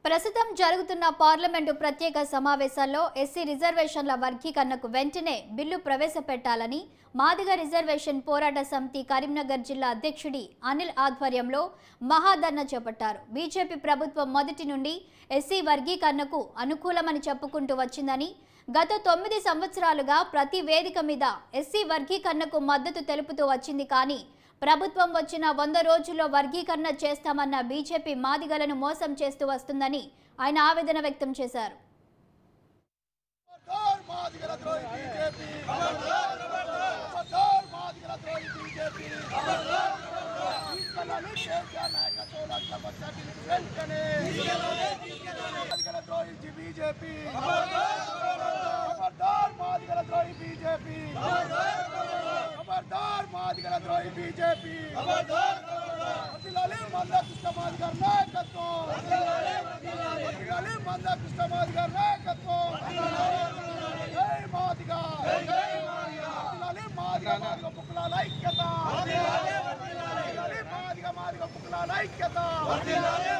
ప్రస్తుతం జరుగుతున్న పార్లమెంటు ప్రత్యేక సమావేశాల్లో ఎస్సీ రిజర్వేషన్ల వర్గీకరణకు వెంటనే బిల్లు ప్రవేశపెట్టాలని మాదిగ రిజర్వేషన్ పోరాట సమితి కరీంనగర్ జిల్లా అధ్యక్షుడి అనిల్ ఆధ్వర్యంలో మహాధర్నా చేపట్టారు బీజేపీ ప్రభుత్వం మొదటి నుండి ఎస్సీ వర్గీకరణకు అనుకూలమని చెప్పుకుంటూ వచ్చిందని గత తొమ్మిది సంవత్సరాలుగా ప్రతి వేదిక మీద ఎస్సీ వర్గీకరణకు మద్దతు తెలుపుతూ వచ్చింది కానీ ప్రభుత్వం వచ్చిన వంద రోజుల్లో వర్గీకరణ చేస్తామన్న బీజేపీ మాదిగలను మోసం చేస్తూ వస్తుందని ఆయన ఆవేదన వ్యక్తం చేశారు ఖబర్దార్ మాదిగల ద్రోహి బీజేపీ ఖబర్దార్ మాదిగల ద్రోహి బీజేపీ తీసుకెళ్ళాలి కేసీఆర్ నాయకత్వంలో అట్లపచ్చ బిల్లు వెంటనే మాదిగల ద్రోహి బీజేపీ ఖబర్దార్ మాదిగల ద్రోహి బీజేపీ ఖబర్దార్ మాదిగల ద్రోహి బీజేపీ వదిలాలి మంద కృష్ణమాది గారి నాయకత్వం వదిలాలి మంద కృష్ణమాది గారి నాయకత్వం జై మాదిగా వదిలాలి మాదిగా మాదిగ పుక్కులాల ఐక్యత వదిలాలి మాదిగ మాదిగ పుక్కులాల ఐక్యత వదిలాలి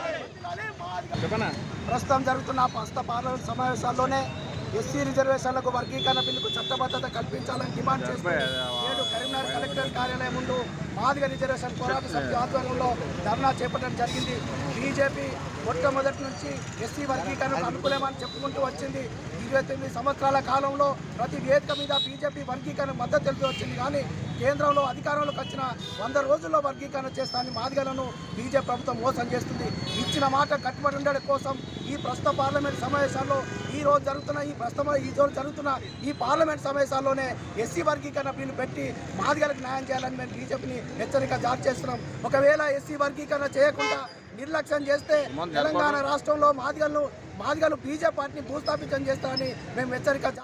మాదిగ ప్రస్తుతం జరుగుతున్న ప్రస్తుత పార్లమెంట్ సమావేశాల్లోనే ఎస్సీ రిజర్వేషన్లకు వర్గీకరణ బిల్లుకు చట్టబద్ధత కల్పించాలని డిమాండ్ చేస్తూ నేడు కరీంనగర్ కలెక్టర్ కార్యాలయం ముందు మాదిగ రిజర్వేషన్ పోరాట సమితి ఆధ్వర్యంలో ధర్నా చేపట్టడం జరిగింది బీజేపీ మొట్టమొదటి నుంచి ఎస్సీ వర్గీకరణకు అనుకూలమని చెప్పుకుంటూ వచ్చింది ఇరవై తొమ్మిది సంవత్సరాల కాలంలో ప్రతి వేదిక మీద బీజేపీ వర్గీకరణ మద్దతు తెలిపి వచ్చింది కానీ కేంద్రంలో అధికారంలోకి వచ్చిన వంద రోజుల్లో వర్గీకరణ చేస్తానని మాదిగలను బీజేపీ ప్రభుత్వం మోసం చేస్తుంది ఇచ్చిన మాట కట్టుబడి ఉండడం కోసం ఈ ప్రస్తుత పార్లమెంట్ సమావేశాల్లో ఈ రోజు జరుగుతున్న ఈ ప్రస్తుతం ఈ రోజు జరుగుతున్న ఈ పార్లమెంట్ సమావేశాల్లోనే ఎస్సీ వర్గీకరణ బిల్లు పెట్టి మాదిగలకు న్యాయం చేయాలని మేము బీజేపీని హెచ్చరిక జారీ చేస్తున్నాం ఒకవేళ ఎస్సీ వర్గీకరణ చేయకుండా నిర్లక్ష్యం చేస్తే తెలంగాణ రాష్ట్రంలో మాదిగలను మాదిగలు బీజేపీ పార్టీని భూస్థాపితం చేస్తామని మేము హెచ్చరిక జా-